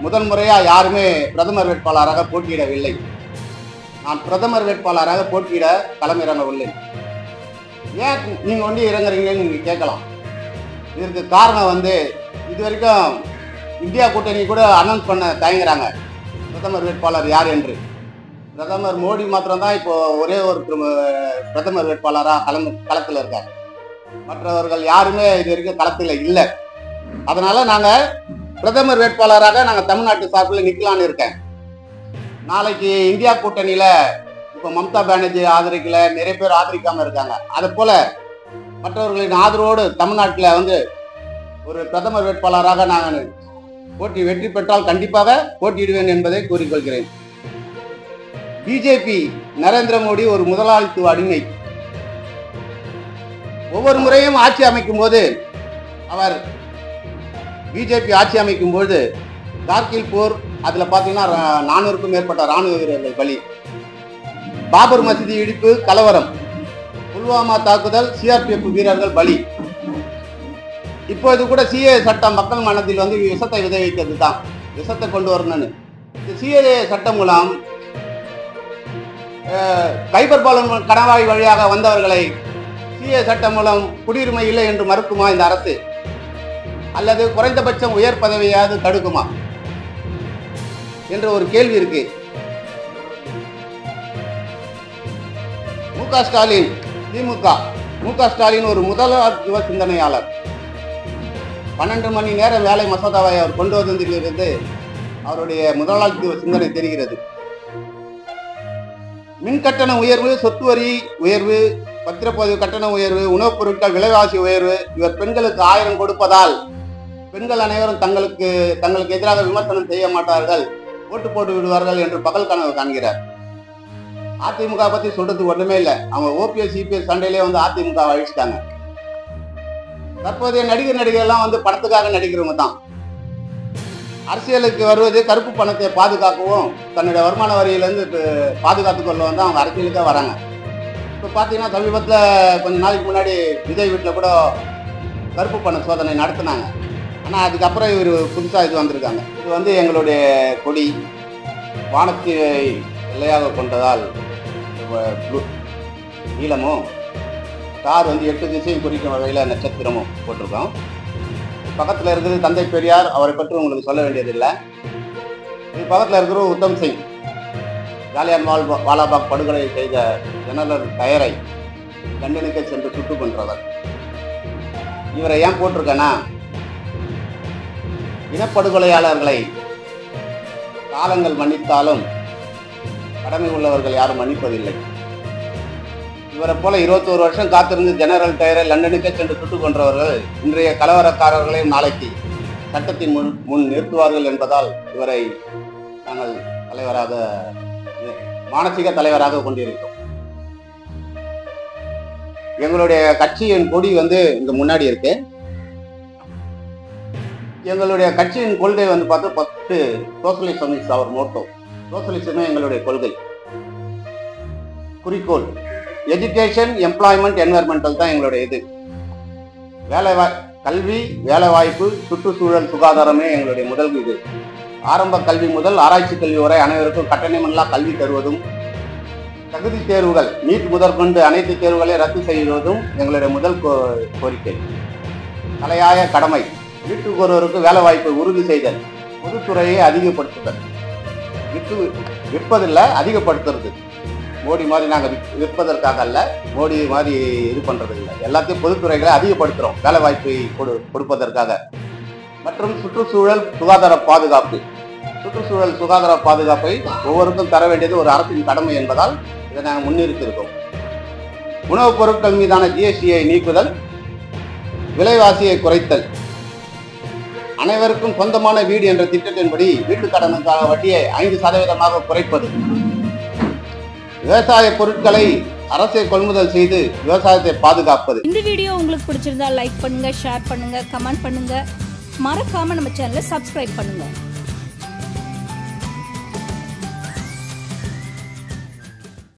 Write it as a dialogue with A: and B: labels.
A: முதல் முறையா யாருமே பிரதமர் வேட்பாளராக போட்டியிடவில்லை நான் பிரதமர் வேட்பாளராக போட்டியிட களமிறங்கவில்லை ஏன் நீங்க வந்து இறங்குறீங்கன்னு நீங்க கேட்கலாம் இதற்கு காரணம் வந்து இது வரைக்கும் இந்தியா கூட்டணி கூட அனௌன்ஸ் பண்ண தயங்குறாங்க பிரதமர் வேட்பாளர் யார் என்று பிரதமர் மோடி மாத்திரம்தான் இப்போ ஒரே ஒரு பிர- பிரதமர் வேட்பாளராக களம் களத்தில் இருக்கார் மற்றவர்கள் யாருமே இது வரைக்கும் களத்தில் இல்லை அதனால நாங்க பிரதமர் வேட்பாளராக நாங்க தமிழ்நாட்டு சார்பில் நிக்கலாம்னு இருக்கேன் நாளைக்கு இந்தியா கூட்டணியில இப்போ மம்தா பானர்ஜி ஆதரிக்கல நிறைய பேர் ஆதரிக்காம இருக்காங்க அது போல மற்றவர்களின் ஆதரவோடு தமிழ்நாட்டில் வந்து ஒரு பிரதமர் வேட்பாளராக நான் போட்டி வெற்றி பெற்றால் கண்டிப்பாக போட்டியிடுவேன் என்பதை கூறிக்கொள்கிறேன் பிஜேபி நரேந்திர மோடி ஒரு முதலாளித்துவ அடிமை ஒவ்வொரு முறையும் ஆட்சி அமைக்கும் போது அவர் பிஜேபி ஆட்சி அமைக்கும் பொழுது கார்கில் போர் அதுல பாத்தீங்கன்னா ரா- நானூறுக்கும் மேற்பட்ட ராணுவ வீரர்கள் பலி பாபர் மசூதி இடிப்பு கலவரம் புல்வாமா தாக்குதல் சிஆர்பிஎஃப் வீரர்கள் பலி இப்போது கூட சிஏ சட்டம் மக்கள் மனதில் வந்து விஷத்தை விதைவிக்கிறது தான் விஷத்தை கொண்டு வரணும்னு இந்த சிஏ சட்டம் மூலம் அஹ், கைபர் பாலம் கணவாய் வழியாக வந்தவர்களை சிஏ சட்டம் மூலம் குடியுரிமை இல்லை என்று மறுக்குமா இந்த அரசு அல்லது குறைந்தபட்சம் உயர் பதவியாவது தடுக்குமா என்ற ஒரு கேள்வி இருக்கு மு க ஸ்டாலின் திமுக மு க ஸ்டாலின் ஒரு முதலாளித்துவ சிந்தனையாளர் பன்னெண்டு மணி நேரம் வேலை மசோதாவை அவர் கொண்டு வந்ததிலிருந்து அவருடைய முதலாளித்துவ சிந்தனை தெரிகிறது மின் கட்டண உயர்வு சொத்து வரி உயர்வு பத்திரப்பதிவு கட்டண உயர்வு உணவுப் பொருட்கள் விலைவாசி உயர்வு இவர் பெண்களுக்கு ஆயிரம் கொடுப்பதால் பெண்கள் அனைவரும் தங்களுக்கு தங்களுக்கு எதிராக விமர்சனம் செய்ய மாட்டார்கள் ஓட்டு போட்டு விடுவார்கள் என்று பகல் கனவு காண்கிறார் அதிமுக பத்தி சொல்றது ஒண்ணுமே இல்லை அவங்க ஓபிஎஸ் சிபிஎஸ் சண்டையிலே வந்து அதிமுக அழிச்சிட்டாங்க தற்போதைய நடிகர் நடிகர்லாம் வந்து படத்துக்காக நடிக்கிறவங்க தான் அரசியலுக்கு வருவது கருப்பு பணத்தை பாதுகாக்கவும் தன்னுடைய வருமான வரியிலேருந்து பாதுகாத்துக் கொள்ளவும் தான் அவங்க அரசியலுக்கே வராங்க இப்போ பார்த்தீங்கன்னா சமீபத்தில் கொஞ்ச நாளைக்கு முன்னாடி விஜய் வீட்டில் கூட கருப்பு பண சோதனை நடத்தினாங்க ஆனால் அதுக்கப்புறம் இவர் புதுசாக இது வந்திருக்காங்க இது வந்து எங்களுடைய கொடி வானத்தை எல்லையாக கொண்டதால் வ- ப்ளூ நீளமும் ஸ்டார் வந்து எட்டு திசையும் குறிக்கும் வகையில் நட்சத்திரமும் போட்டிருக்கோம் பக்கத்தில் இருக்கிறது தந்தை பெரியார் அவரை பற்றி உங்களுக்கு சொல்ல வேண்டியதில்லை இது பக்கத்தில் இருக்கிற உத்தம் சிங் ஜாலியான் வால் வாலாபாக் படுகொலை செய்த ஜெனரல் டயரை லண்டனுக்கு சென்று சுட்டு கொன்றவர் இவரை ஏன் போட்டிருக்கேன்னா இனப்படுகொலையாளர்களை காலங்கள் மன்னித்தாலும் கடமை உள்ளவர்கள் யாரும் மன்னிப்பதில்லை இவரை போல இருபத்தோரு வருஷம் காத்திருந்து ஜெனரல் டயரை லண்டனுக்கே சென்று சுட்டுக் கொன்றவர்கள் இன்றைய கலவரக்காரர்களையும் நாளைக்கு சட்டத்தின் முன் முன் நிறுத்துவார்கள் என்பதால் இவரை நாங்கள் தலைவராக மானசீக தலைவராக கொண்டிருக்கிறோம் எங்களுடைய கட்சியின் கொடி வந்து இங்க முன்னாடி இருக்கு எங்களுடைய கட்சியின் கொள்கை வந்து பார்த்தா பத்து சோசலிசம் இஸ் அவர் மோட்டோ சோசலிசமே எங்களுடைய கொள்கை குறிக்கோள் எஜுகேஷன் எம்ப்ளாய்மெண்ட் என்வரன்மெண்டல் தான் எங்களுடைய இது வேலை வாய் கல்வி வேலை வாய்ப்பு சுற்றுச்சூழல் சுகாதாரமே எங்களுடைய முதல் இது ஆரம்ப கல்வி முதல் ஆராய்ச்சி கல்வி வரை அனைவருக்கும் கட்டணமில்லா கல்வி தருவதும் தகுதி தேர்வுகள் நீட் முதற்கொண்டு அனைத்து தேர்வுகளையும் ரத்து செய்வதும் எங்களுடைய முதல் கோ- கோரிக்கை தலையாய கடமை வீட்டுக்கு ஒருவருக்கு வேலை வாய்ப்பை உறுதி செய்தல் பொதுத்துறையை அதிகப்படுத்துதல் விட்டு விற்பதில்லை அதிகப்படுத்துறது மோடி மாதிரி நாங்கள் விற்பதற்காக அல்ல மோடி மாதிரி இது பண்றது இல்லை எல்லாத்தையும் பொதுத்துறைகளை அதிகப்படுத்துறோம் வேலை வாய்ப்பை கொடு கொடுப்பதற்காக மற்றும் சுற்றுச்சூழல் சுகாதார பாதுகாப்பு சுற்றுச்சூழல் சுகாதார பாதுகாப்பை ஒவ்வொருக்கும் தர வேண்டியது ஒரு அரசின் கடமை என்பதால் இதை நாங்கள் முன்னிறுத்தியிருக்கோம் உணவுப் பொருட்கள் மீதான ஜிஎஸ்டியை நீக்குதல் விலைவாசியை குறைத்தல் அனைவருக்கும் சொந்தமான வீடு என்ற திட்டத்தின்படி வீட்டு கடனுக்கான வட்டியை ஐந்து சதவீதமாக குறைப்பது விவசாய பொருட்களை அரசே கொள்முதல் செய்து விவசாயத்தை பாதுகாப்பது
B: இந்த வீடியோ உங்களுக்கு பிடிச்சிருந்தா லைக் பண்ணுங்க ஷேர் பண்ணுங்க கமெண்ட் பண்ணுங்க மறக்காம நம்ம சேனலை சப்ஸ்கிரைப் பண்ணுங்க